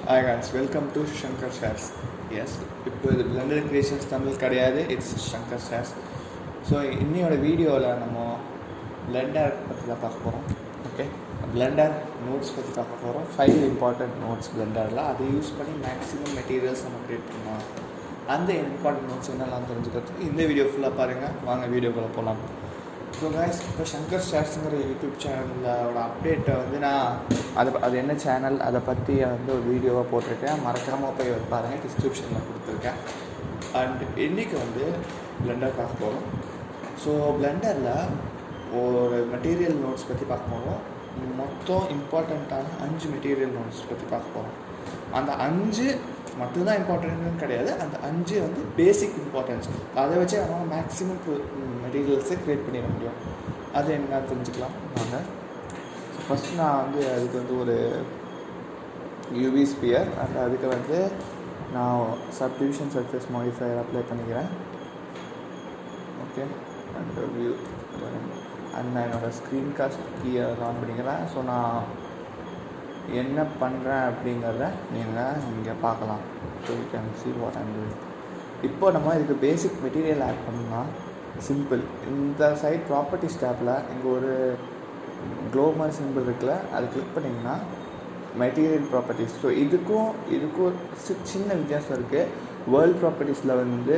hi guys welcome to Shankar shares எஸ் இப்போ இது பிளண்டர் கிரியேஷன்ஸ் தமிழ் கிடையாது இட்ஸ் ஷங்கர் ஷேர்ஸ் ஸோ இன்னையோட வீடியோவில் நம்ம பிளண்டர் பற்றி தான் பார்க்க போகிறோம் ஓகே பிளண்டர் நோட்ஸ் பற்றி பார்க்க போகிறோம் ஃபைவ் இம்பார்ட்டன்ட் நோட்ஸ் பிளண்டரில் அதை யூஸ் பண்ணி மேக்ஸிமம் மெட்டீரியல்ஸ் நம்ம க்ரியேட் பண்ணலாம் அந்த இம்பார்ட்டன்ட் நோட்ஸ் என்னெல்லாம் தெரிஞ்சுக்கிறதுக்கு இந்த வீடியோ ஃபுல்லாக பாருங்கள் வாங்க வீடியோக்குள்ளே போகலாம் ஸோ guys இப்போ சங்கர் ஷேர்ஸுங்கிற யூடியூப் சேனலோட அப்டேட்டை வந்து நான் அது அது என்ன சேனல் அதை பற்றி வந்து ஒரு வீடியோவாக போட்டிருக்கேன் மறக்காமல் போய் வந்து பாருங்கள் டிஸ்கிரிப்ஷனில் கொடுத்துருக்கேன் அண்ட் இன்றைக்கி வந்து பிளெண்டர் பார்க்க போகிறோம் ஸோ பிளெண்டரில் ஒரு மெட்டீரியல் நோட்ஸ் பற்றி பார்க்க போகிறோம் மொத்தம் இம்பார்ட்டண்ட்டான அஞ்சு மெட்டீரியல் நோட்ஸ் பற்றி பார்க்க போகிறோம் அந்த அஞ்சு மட்டும்தான் இம்பார்ட்டன்ட்னு கிடையாது அந்த அஞ்சு வந்து பேசிக் இம்பார்ட்டன்ஸ் அதை வச்சு நம்ம மேக்ஸிமம் மெட்டீரியல்ஸை க்ரியேட் பண்ணிட முடியும் அது என்ன தெரிஞ்சுக்கலாம் வாங்க ஃபஸ்ட் நான் வந்து அதுக்கு வந்து ஒரு யூவி ஸ்பியர் அண்ட் அதுக்கு வந்து நான் சப்டிவிஷன் சர்ஃபேஸ் மாடிஃபையர் அப்ளை பண்ணிக்கிறேன் ஓகே அண்ட் வியூ அண்ட் நான் என்னோடய ஸ்க்ரீன் காஸ்ட் கீயை ஆன் பண்ணிக்கிறேன் ஸோ நான் என்ன பண்ணுறேன் அப்படிங்கிறத நீங்கள் இங்கே பார்க்கலாம் so you can see what I'm doing இப்போ நம்ம இதுக்கு பேசிக் மெட்டீரியல் ஆட் பண்ணோம்னா சிம்பிள் இந்த சைட் ப்ராப்பர்ட்டிஸ் டேப்பில் இங்கே ஒரு க்ளோமர் சிம்பிள் இருக்குல்ல அது கிளிக் பண்ணிங்கன்னா மெட்டீரியல் ப்ராப்பர்ட்டிஸ் ஸோ இதுக்கும் இதுக்கும் சி- சின்ன வித்தியாசம் இருக்குது வேர்ல்ட் ப்ராப்பர்ட்டிஸில் வந்து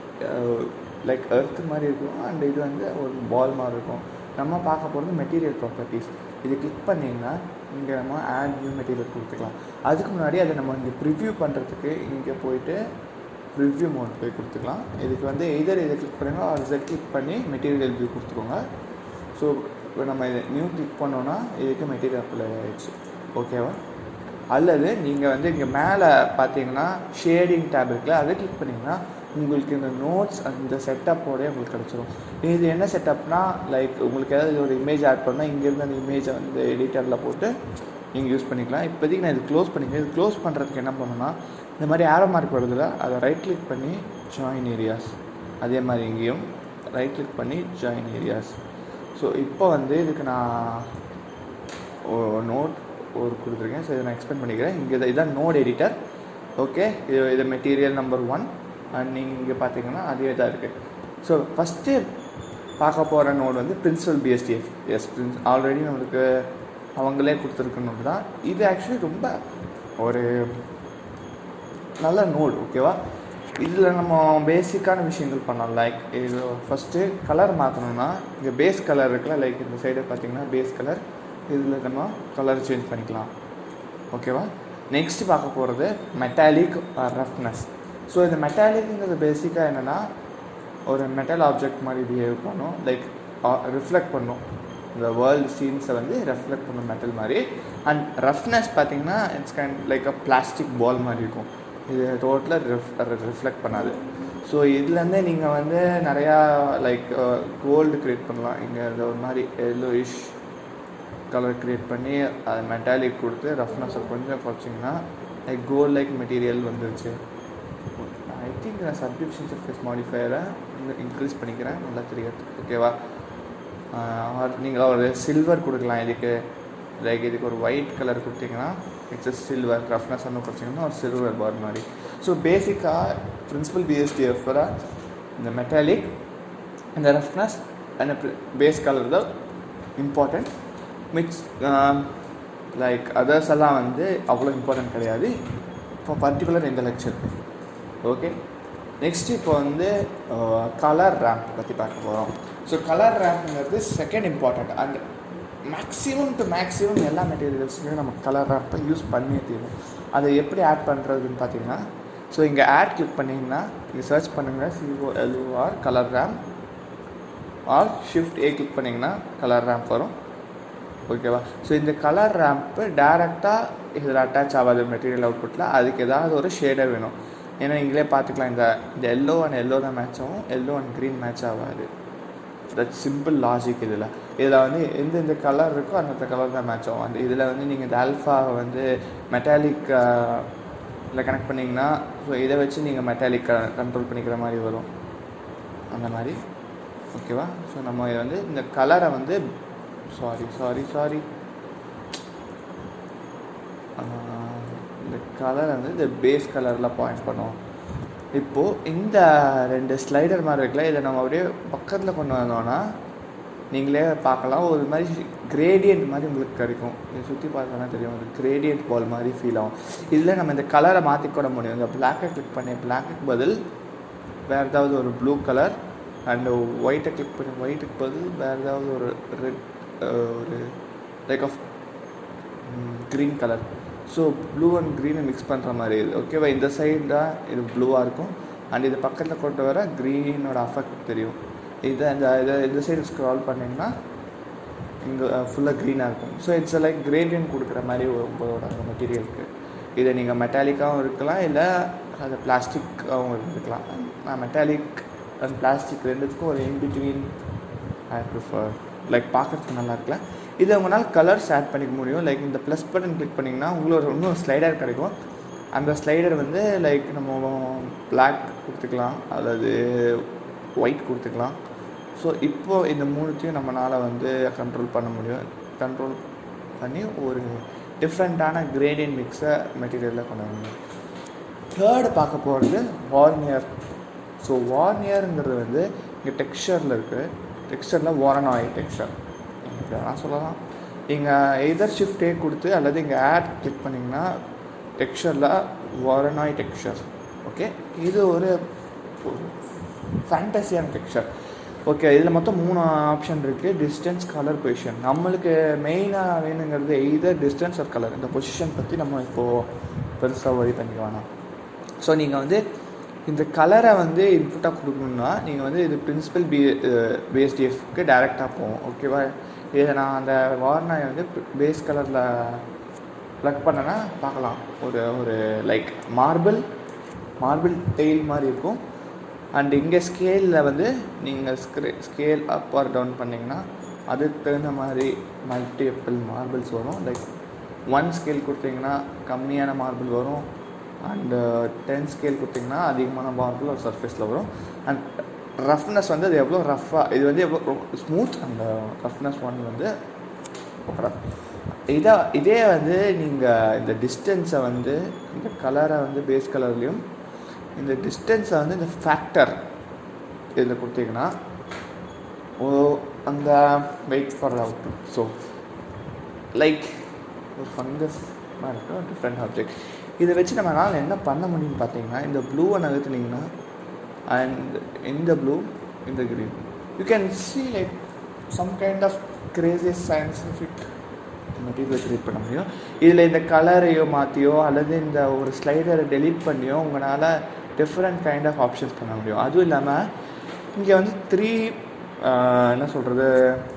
லைக் எர்த் மாதிரி இருக்கும் அண்ட் இது வந்து ஒரு பால் மாதிரி இருக்கும் நம்ம பார்க்க போகிறது மெட்டீரியல் ப்ராப்பர்ட்டிஸ் இது கிளிக் பண்ணிங்கன்னா இங்கே நம்ம ஆட் நியூ மெட்டீரியல் கொடுத்துக்கலாம் அதுக்கு முன்னாடி அதை நம்ம இங்கே ப்ரிவ்யூ பண்ணுறதுக்கு இங்கே போயிட்டு ரிவ்யூ மோட் போய் கொடுத்துக்கலாம் இதுக்கு வந்து எதர் இதை கிளிக் பண்ணுங்க ஆர் இதை கிளிக் பண்ணி மெட்டீரியல் வியூ கொடுத்துக்கோங்க ஸோ இப்போ நம்ம இதை நியூ கிளிக் பண்ணோன்னா இதுக்கு மெட்டீரியல் அப்ளை ஆயிடுச்சு ஓகேவா அல்லது நீங்கள் வந்து இங்கே மேலே பார்த்தீங்கன்னா ஷேடிங் டேப் இருக்குல்ல அதை கிளிக் பண்ணிங்கன்னா உங்களுக்கு இந்த நோட்ஸ் அந்த செட்டப்போடய உங்களுக்கு கிடச்சிரும் இது என்ன செட்டப்னா லைக் உங்களுக்கு ஏதாவது ஒரு இமேஜ் ஆட் பண்ணால் இங்கேருந்து அந்த இமேஜை வந்து எடிட்டரில் போட்டு நீங்கள் யூஸ் பண்ணிக்கலாம் இப்போதைக்கு நான் இது க்ளோஸ் பண்ணிக்கிறேன் இது க்ளோஸ் பண்ணுறதுக்கு என்ன பண்ணணும்னா இந்த மாதிரி ஆரோ மார்க் வருதுல அதை ரைட் கிளிக் பண்ணி ஜாயின் ஏரியாஸ் அதே மாதிரி இங்கேயும் ரைட் கிளிக் பண்ணி ஜாயின் ஏரியாஸ் ஸோ இப்போ வந்து இதுக்கு நான் நோட் ஒரு கொடுத்துருக்கேன் ஸோ இதை நான் எக்ஸ்பிளைன் பண்ணிக்கிறேன் இங்கே இதை- இதான் நோட் எடிட்டர் ஓகே இது இது மெட்டீரியல் நம்பர் ஒன் அண்ட் நீங்கள் இங்கே பார்த்தீங்கன்னா அதே தான் இருக்குது ஸோ ஃபஸ்ட்டு பார்க்க போகிற நோட் வந்து பிரின்சிபல் பிஎஸ்டிஎஃப் எஸ் பிரின்ஸ் ஆல்ரெடி நம்மளுக்கு அவங்களே கொடுத்துருக்க நோட் தான் இது ஆக்சுவலி ரொம்ப ஒரு நல்ல நோட் ஓகேவா இதில் நம்ம பேசிக்கான விஷயங்கள் பண்ணலாம் லைக் இது ஃபஸ்ட்டு கலர் மாற்றணும்னா இங்கே பேஸ் கலர் இருக்குல்ல லைக் இந்த சைடு பார்த்தீங்கன்னா பேஸ் கலர் இதில் நம்ம கலர் சேஞ்ச் பண்ணிக்கலாம் ஓகேவா நெக்ஸ்ட் பார்க்க போகிறது மெட்டாலிக் ரஃப்னஸ் ஸோ இந்த மெட்டாலிக்ங்கிறது பேசிக்காக என்னென்னா ஒரு மெட்டல் ஆப்ஜெக்ட் மாதிரி பிஹேவ் பண்ணும் லைக் ரிஃப்ளெக்ட் பண்ணும் இந்த வேர்ல்டு சீன்ஸை வந்து ரெஃப்ளெக்ட் பண்ணும் மெட்டல் மாதிரி அண்ட் ரஃப்னஸ் பார்த்தீங்கன்னா it's kind like a plastic ball மாதிரி இருக்கும் இது டோட்டலாக ரிஃப் ரிஃப்ளெக்ட் பண்ணாது ஸோ இதுலேருந்தே நீங்கள் வந்து நிறையா லைக் கோல்டு க்ரியேட் பண்ணலாம் இங்கே இந்த ஒரு மாதிரி எல்லோயிஷ் கலர் க்ரியேட் பண்ணி அது மெட்டாலிக் கொடுத்து ரஃப்னஸை கொஞ்சம் குறைச்சிங்கன்னா லைக் கோல்ட் லைக் மெட்டீரியல் வந்துருச்சு ஐ திங்க் நான் சப்டிவிஷன் சர்ஃபேஸ் மாடிஃபையரை இன்க்ரீஸ் பண்ணிக்கிறேன் நல்லா தெரியாது ஓகேவா ஆர் நீங்கள் ஒரு சில்வர் கொடுக்கலாம் இதுக்கு லைக் இதுக்கு ஒரு ஒயிட் கலர் கொடுத்தீங்கன்னா இட்ஸ் சில்வர் ரஃப்னஸ் ஒன்று கொடுத்தீங்கன்னா ஒரு சில்வர் பார் மாதிரி ஸோ பேசிக்காக பிரின்சிபல் பிஎஸ்டிஎஃப்ல இந்த மெட்டாலிக் இந்த ரஃப்னஸ் அண்ட் பேஸ் கலர் தான் இம்பார்ட்டண்ட் மிக்ஸ் லைக் அதர்ஸ் எல்லாம் வந்து அவ்வளோ இம்பார்ட்டன்ட் கிடையாது இப்போ பர்டிகுலர் இந்த லெக்சர் ஓகே நெக்ஸ்ட் இப்போ வந்து கலர் ரேம்ப் பற்றி பார்க்க போகிறோம் ஸோ கலர் ரேம்ப்ங்கிறது second important and maximum to maximum எல்லா மெட்டீரியல்ஸுமே நம்ம கலர் ரேம்பை யூஸ் பண்ணியே தீரும் அதை எப்படி ஆட் பண்ணுறதுன்னு பார்த்தீங்கன்னா ஸோ இங்கே ஆட் கிளிக் பண்ணிங்கன்னா இங்கே சர்ச் பண்ணுங்கள் C O L U R colour ramp or shift A click பண்ணிங்கன்னா கலர் ரேம்ப் வரும் ஓகேவா ஸோ இந்த கலர் ரேம்ப்பு டேரெக்டாக இதில் அட்டாச் ஆகாது மெட்டீரியல் அவுட்புட்டில் அதுக்கு ஏதாவது ஒரு ஷேடர் வேணும் ஏன்னா நீங்களே பார்த்துக்கலாம் இந்த இந்த எல்லோ அண்ட் எல்லோ தான் மேட்ச் ஆகும் எல்லோ அண்ட் க்ரீன் மேட்ச் ஆகாது தட் சிம்பிள் லாஜிக் இதில் இதில் வந்து எந்த எந்த கலர் இருக்கோ அந்தந்த கலர் தான் மேட்ச் ஆகும் அந்த இதில் வந்து நீங்கள் இந்த ஆல்ஃபாவை வந்து மெட்டாலிக் இதில் கனெக்ட் பண்ணிங்கன்னா ஸோ இதை வச்சு நீங்கள் மெட்டாலிக் கண்ட்ரோல் பண்ணிக்கிற மாதிரி வரும் அந்த மாதிரி ஓகேவா ஸோ நம்ம இதை வந்து இந்த கலரை வந்து சாரி சாரி சாரி இந்த கலர் வந்து இந்த பேஸ் கலரில் பாயிண்ட் பண்ணும் இப்போது இந்த ரெண்டு ஸ்லைடர் மாதிரி இருக்குல்ல இதை நம்ம அப்படியே பக்கத்தில் கொண்டு வந்தோம்னா நீங்களே பார்க்கலாம் ஒரு மாதிரி கிரேடியன்ட் மாதிரி உங்களுக்கு கிடைக்கும் இதை சுற்றி பார்த்தோன்னா தெரியும் ஒரு கிரேடியன்ட் பால் மாதிரி ஃபீல் ஆகும் இதில் நம்ம இந்த கலரை மாற்றிக்கூட முடியும் இந்த பிளாக்கை கிளிக் பண்ணி பிளாக்குக்கு பதில் வேறு ஏதாவது ஒரு ப்ளூ கலர் அண்டு ஒயிட்டை கிளிக் பண்ணி ஒயிட்டுக்கு பதில் வேறு ஏதாவது ஒரு ரெட் ஒரு like of green colour so blue and க்ரீனை மிக்ஸ் பண்ணுற மாதிரி இது ஓகேவா இந்த சைடு தான் இது ப்ளூவாக இருக்கும் அண்ட் இது பக்கத்தில் கொண்டு வர க்ரீனோட அஃபெக்ட் தெரியும் இதை இந்த இதை இந்த சைடு ஸ்க்ரால் பண்ணிங்கன்னா இங்கே ஃபுல்லாக க்ரீனாக இருக்கும் ஸோ இட்ஸ் லைக் கிரேடியன்ட் கொடுக்குற மாதிரி உங்களோட அந்த மெட்டீரியலுக்கு இதை நீங்கள் மெட்டாலிக்காகவும் இருக்கலாம் இல்லை அது பிளாஸ்டிக்காகவும் இருக்கலாம் நான் மெட்டாலிக் அண்ட் பிளாஸ்டிக் ரெண்டுத்துக்கும் ஒரு இன்பிட்வீன் ஐ ப்ரிஃபர் லைக் பார்க்குறதுக்கு நல்லா இருக்குல்ல இதை உங்களால் கலர்ஸ் ஆட் பண்ணிக்க முடியும் லைக் இந்த ப்ளஸ் பட்டன் கிளிக் பண்ணிங்கன்னா உங்களுக்கு இன்னும் ஸ்லைடர் கிடைக்கும் அந்த ஸ்லைடர் வந்து லைக் நம்ம பிளாக் கொடுத்துக்கலாம் அல்லது ஒயிட் கொடுத்துக்கலாம் ஸோ இப்போது இந்த மூணுத்தையும் நம்மளால் வந்து கண்ட்ரோல் பண்ண முடியும் கண்ட்ரோல் பண்ணி ஒரு டிஃப்ரெண்ட்டான கிரேடியன் மிக்ஸை மெட்டீரியலில் கொண்டு வர முடியும் தேர்டு பார்க்க போகிறது வார்னியர் ஸோ வார்னியருங்கிறது வந்து இங்கே டெக்ஸ்சரில் இருக்குது டெக்ஸ்சரில் வாரனாய் டெக்ஸ்சர் நான் சொல்லலாம் நீங்கள் எதர் ஷிஃப்டே கொடுத்து அல்லது இங்கே ஆட் கிளிக் பண்ணிங்கன்னா டெக்ஸ்சரில் வாரனாய் டெக்ஸ்சர் ஓகே இது ஒரு ஃபேண்டஸியான டெக்ஸ்சர் ஓகே இதில் மொத்தம் மூணு ஆப்ஷன் இருக்குது டிஸ்டன்ஸ் கலர் பொசிஷன் நம்மளுக்கு மெயினாக வேணுங்கிறது எய்தர் டிஸ்டன்ஸ் ஆர் கலர் இந்த பொசிஷன் பற்றி நம்ம இப்போது பெருசாக வழி பண்ணிக்க வேணாம் ஸோ நீங்கள் வந்து இந்த கலரை வந்து இன்புட்டாக கொடுக்கணுன்னா நீங்கள் வந்து இது பிரின்சிபல் பி பிஎஸ்டிஎஃப்க்கு டேரெக்டாக போகும் ஓகேவா இதை நான் அந்த வார்னாயை வந்து பேஸ் கலரில் ப்ளக் பண்ணேன்னா பார்க்கலாம் ஒரு ஒரு லைக் மார்பிள் மார்பிள் டெய்ல் மாதிரி இருக்கும் அண்ட் இங்கே ஸ்கேலில் வந்து நீங்கள் ஸ்க்ரே ஸ்கேல் அப் ஆர் டவுன் பண்ணிங்கன்னா அதுக்கு தகுந்த மாதிரி மல்டிபிள் மார்பிள்ஸ் வரும் லைக் ஒன் ஸ்கேல் கொடுத்தீங்கன்னா கம்மியான மார்பிள் வரும் அண்டு டென் ஸ்கேல் கொடுத்தீங்கன்னா அதிகமான மார்பிள் ஒரு சர்ஃபேஸில் வரும் அண்ட் ரஃப்னஸ் வந்து அது எவ்வளோ ரஃப்பாக இது வந்து எவ்வளோ ஸ்மூத் அந்த ரஃப்னஸ் ஒன் வந்து இதை இதே வந்து நீங்கள் இந்த டிஸ்டன்ஸை வந்து இந்த கலரை வந்து பேஸ் கலர்லேயும் இந்த டிஸ்டன்ஸை வந்து இந்த ஃபேக்டர் இதில் கொடுத்தீங்கன்னா ஓ அந்த wait for out so like ஒரு ஃபங்கஸ் மாதிரி இருக்கும் டிஃப்ரெண்ட் ஆப்ஜெக்ட் இதை வச்சு நம்மளால் என்ன பண்ண முடியும்னு பார்த்தீங்கன்னா இந்த ப்ளூவை நகர்த்துனீங்கன்னா அண்ட் இந்த ப்ளூ இந்த green you can see like some kind of crazy scientific material create பண்ண முடியும் இதில் இந்த கலரையோ மாற்றியோ அல்லது இந்த ஒரு ஸ்லைடரை டெலீட் பண்ணியோ உங்களால் டிஃப்ரெண்ட் கைண்ட் ஆஃப் ஆப்ஷன்ஸ் பண்ண முடியும் அதுவும் இல்லாமல் இங்கே வந்து த்ரீ என்ன சொல்கிறது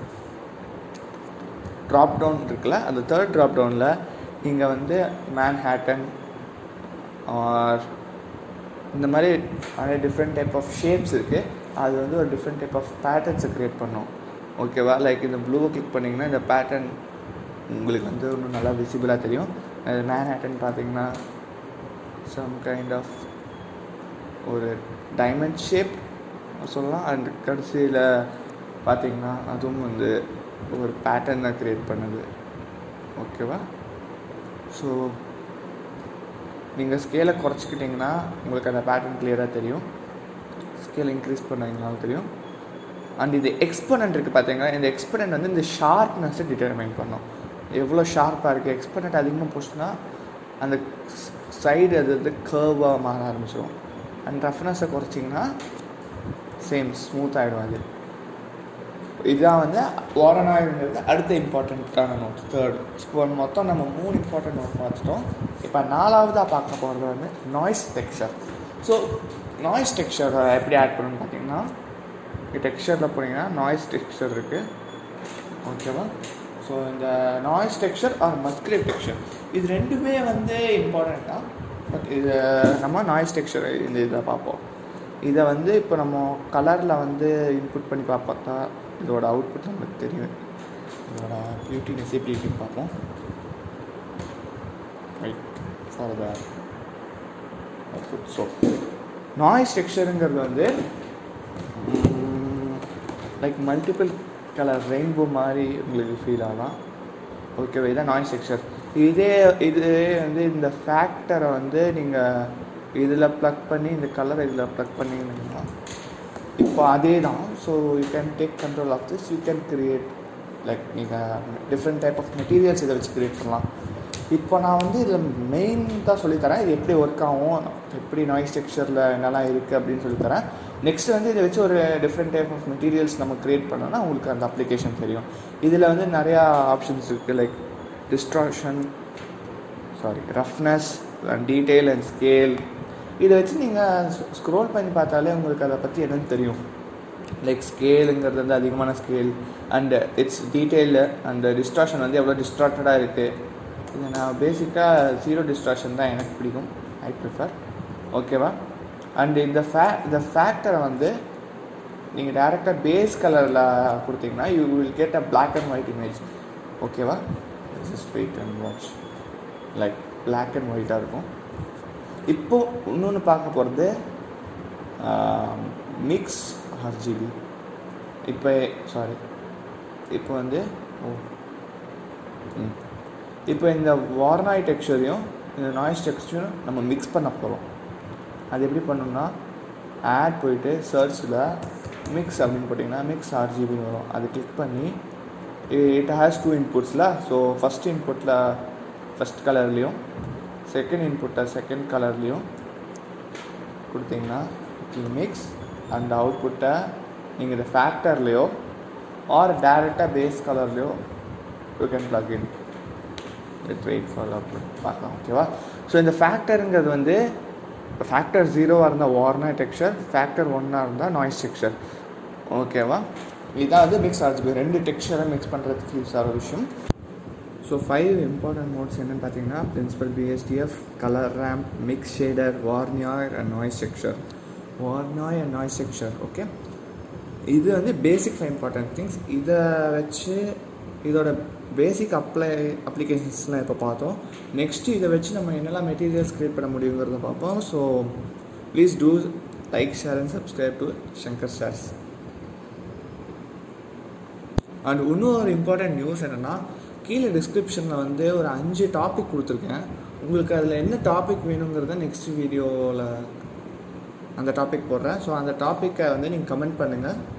ட்ராப் டவுன் இருக்குல்ல அந்த தேர்ட் ட்ராப் டவுனில் இங்கே வந்து மேன் ஹேட்டன் ஆர் இந்த மாதிரி நிறைய டிஃப்ரெண்ட் டைப் ஆஃப் ஷேப்ஸ் இருக்குது அது வந்து ஒரு டிஃப்ரெண்ட் டைப் ஆஃப் பேட்டர்ன்ஸை க்ரியேட் பண்ணும் ஓகேவா லைக் இந்த ப்ளூவை கிளிக் பண்ணிங்கன்னா இந்த பேட்டர்ன் உங்களுக்கு வந்து இன்னும் நல்லா விசிபிளாக தெரியும் மேன் ஹேட்டன் பார்த்தீங்கன்னா சம் கைண்ட் ஆஃப் ஒரு டைமண்ட் ஷேப் சொல்லலாம் அண்ட் கடைசியில் பார்த்தீங்கன்னா அதுவும் வந்து ஒரு பேட்டர்னை க்ரியேட் பண்ணுது ஓகேவா ஸோ நீங்கள் ஸ்கேலை குறைச்சிக்கிட்டிங்கன்னா உங்களுக்கு அந்த பேட்டர்ன் கிளியராக தெரியும் ஸ்கேல் இன்க்ரீஸ் பண்ணிங்கனாலும் தெரியும் அண்ட் இது எக்ஸ்பனண்ட் இருக்குது பார்த்தீங்கன்னா இந்த எக்ஸ்பனண்ட் வந்து இந்த ஷார்ப்னஸை டிட்டர்மைன் பண்ணும் எவ்வளோ ஷார்ப்பாக இருக்குது எக்ஸ்பனண்ட் அதிகமாக போச்சுன்னா அந்த சைடு அது வந்து கர்வாக மாற ஆரம்பிச்சிடும் அண்ட் ரஃப்னஸை குறைச்சிங்கன்னா சேம் ஸ்மூத் ஆகிடும் அது இதுதான் வந்து ஓரனாய்ங்கிறது அடுத்த இம்பார்ட்டண்ட்டான நோட் தேர்டு இப்போ மொத்தம் நம்ம மூணு இம்பார்ட்டன்ட் நோட் பார்த்துட்டோம் இப்போ நாலாவதாக பார்க்க போகிறது வந்து நாய்ஸ் டெக்ஸ்சர் ஸோ நாய்ஸ் டெக்ஸ்சரை எப்படி ஆட் பண்ணணும்னு பார்த்தீங்கன்னா டெக்ஸ்சரில் போனீங்கன்னா நாய்ஸ் டெக்ஸ்சர் இருக்குது ஓகேவா ஸோ இந்த நாய்ஸ் டெக்ஸ்சர் ஆர் மஸ்குலேட் டெக்ஸ்சர் இது ரெண்டுமே வந்து இம்பார்ட்டண்ட் தான் பட் இது நம்ம நாய்ஸ் டெக்ஸ்சர் இந்த இதை பார்ப்போம் இதை வந்து இப்போ நம்ம கலரில் வந்து இன்புட் பண்ணி பார்த்தா இதோட அவுட்புட் நமக்கு தெரியும் இதோட பியூட்டினஸ் எப்படி இருக்குன்னு பார்ப்போம் right for the output so noise டெக்ஸ்சருங்கிறது வந்து லைக் மல்டிபிள் கலர் ரெயின்போ மாதிரி உங்களுக்கு ஃபீல் ஆகலாம் ஓகேவா இதான் நாய்ஸ் டெக்ஸ்சர் இதே இது வந்து இந்த ஃபேக்டரை வந்து நீங்கள் இதில் ப்ளக் பண்ணி இந்த கலரை இதில் ப்ளக் பண்ணிங்கன்னா இப்போ அதே தான் so you can take control of this you can create like நீங்கள் டிஃப்ரெண்ட் டைப் ஆஃப் மெட்டீரியல்ஸ் இதை வச்சு கிரியேட் பண்ணலாம் இப்போ நான் வந்து இதில் மெயின் தான் சொல்லித்தரேன் இது எப்படி ஒர்க் ஆகும் எப்படி நாய்ஸ் டெக்ஸ்சரில் என்னெல்லாம் இருக்குது அப்படின்னு சொல்லித்தரேன் நெக்ஸ்ட் வந்து இதை வச்சு ஒரு டிஃப்ரெண்ட் டைப் ஆஃப் மெட்டீரியல்ஸ் நம்ம க்ரியேட் பண்ணோன்னா உங்களுக்கு அந்த அப்ளிகேஷன் தெரியும் இதில் வந்து நிறையா ஆப்ஷன்ஸ் இருக்குது like distraction sorry roughness and detail and scale இதை வச்சு நீங்கள் ஸ்க்ரோல் பண்ணி பார்த்தாலே உங்களுக்கு அதை பற்றி என்னன்னு தெரியும் லைக் ஸ்கேலுங்கிறது வந்து அதிகமான scale and it's detail and distraction வந்து எவ்வளோ டிஸ்ட்ராக்டடாக இருக்குது இது நான் பேசிக்காக ஜீரோ டிஸ்ட்ராக்ஷன் தான் எனக்கு பிடிக்கும் ஐ ப்ரிஃபர் ஓகேவா அண்ட் இந்த ஃபே இந்த ஃபேக்டரை வந்து நீங்கள் டேரெக்டாக பேஸ் கலரில் கொடுத்தீங்கன்னா you will get a black and white image ஓகேவா just wait and watch like black and ஒயிட்டாக இருக்கும் இப்போது இன்னொன்று பார்க்க போகிறது மிக்ஸ் ஆர்ஜிபி இப்போ சாரி இப்போ வந்து ஓ ம் இப்போ இந்த வார்னாய் டெக்ஸ்சரையும் இந்த நாய்ஸ் டெக்ஸ்சரையும் நம்ம மிக்ஸ் பண்ண போகிறோம் அது எப்படி பண்ணணும்னா ஆட் போயிட்டு சர்ச்சில் மிக்ஸ் அப்படின்னு போட்டிங்கன்னா மிக்ஸ் ஆர்ஜிபின்னு வரும் அது கிளிக் பண்ணி இட் ஹேஸ் டூ இன்புட்ஸில் ஸோ ஃபஸ்ட் இன்புட்டில் ஃபஸ்ட் கலர்லேயும் செகண்ட் இன்புட்டை செகண்ட் கலர்லேயும் கொடுத்தீங்கன்னா மிக்ஸ் அந்த அவுட்புட்டை நீங்கள் இந்த ஃபேக்டர்லேயோ ஆர் டேரெக்டாக பேஸ் கலர்லேயோ you can plug in with wait for upload பார்க்கலாம் ஓகேவா ஸோ இந்த ஃபேக்டருங்கிறது வந்து இப்போ ஃபேக்டர் ஜீரோவாக இருந்தால் வார்னா டெக்ஸ்சர் ஃபேக்டர் ஒன்னாக இருந்தால் நாய்ஸ் டெக்ஸ்சர் ஓகேவா இதான் வந்து மிக்ஸ் ஆர்ஜிபி ரெண்டு டெக்ஸ்சரை மிக்ஸ் பண்ணுறதுக்கு யூஸ் ஆகிற விஷயம் ஸோ ஃபைவ் இம்பார்ட்டன்ட் மோட்ஸ் என்னென்னு பார்த்தீங்கன்னா principal BSDF colour ramp mix shader வார்னியாய் அண்ட் நாய்ஸ் டெக்ஸ்சர் வார்னியாய் அண்ட் நாய்ஸ் டெக்ஸ்சர் ஓகே இது வந்து பேசிக் ஃபைவ் இம்பார்ட்டன்ட் திங்ஸ் இதை வச்சு இதோட பேசிக் அப்ளை அப்ளிகேஷன்ஸ்லாம் இப்போ பார்த்தோம் நெக்ஸ்ட்டு இதை வச்சு நம்ம என்னெல்லாம் மெட்டீரியல்ஸ் க்ரியேட் பண்ண முடியுங்கிறத பார்ப்போம் so please do like share and subscribe to Shankar shares and இன்னும் ஒரு இம்பார்ட்டன்ட் நியூஸ் என்னென்னா கீழே டிஸ்கிரிப்ஷனில் வந்து ஒரு அஞ்சு டாபிக் கொடுத்துருக்கேன் உங்களுக்கு அதில் என்ன டாபிக் வேணுங்கிறத நெக்ஸ்ட் வீடியோவில் அந்த டாபிக் போடுறேன் ஸோ அந்த டாப்பிக்கை வந்து நீங்கள் கமெண்ட் பண்ணுங்கள்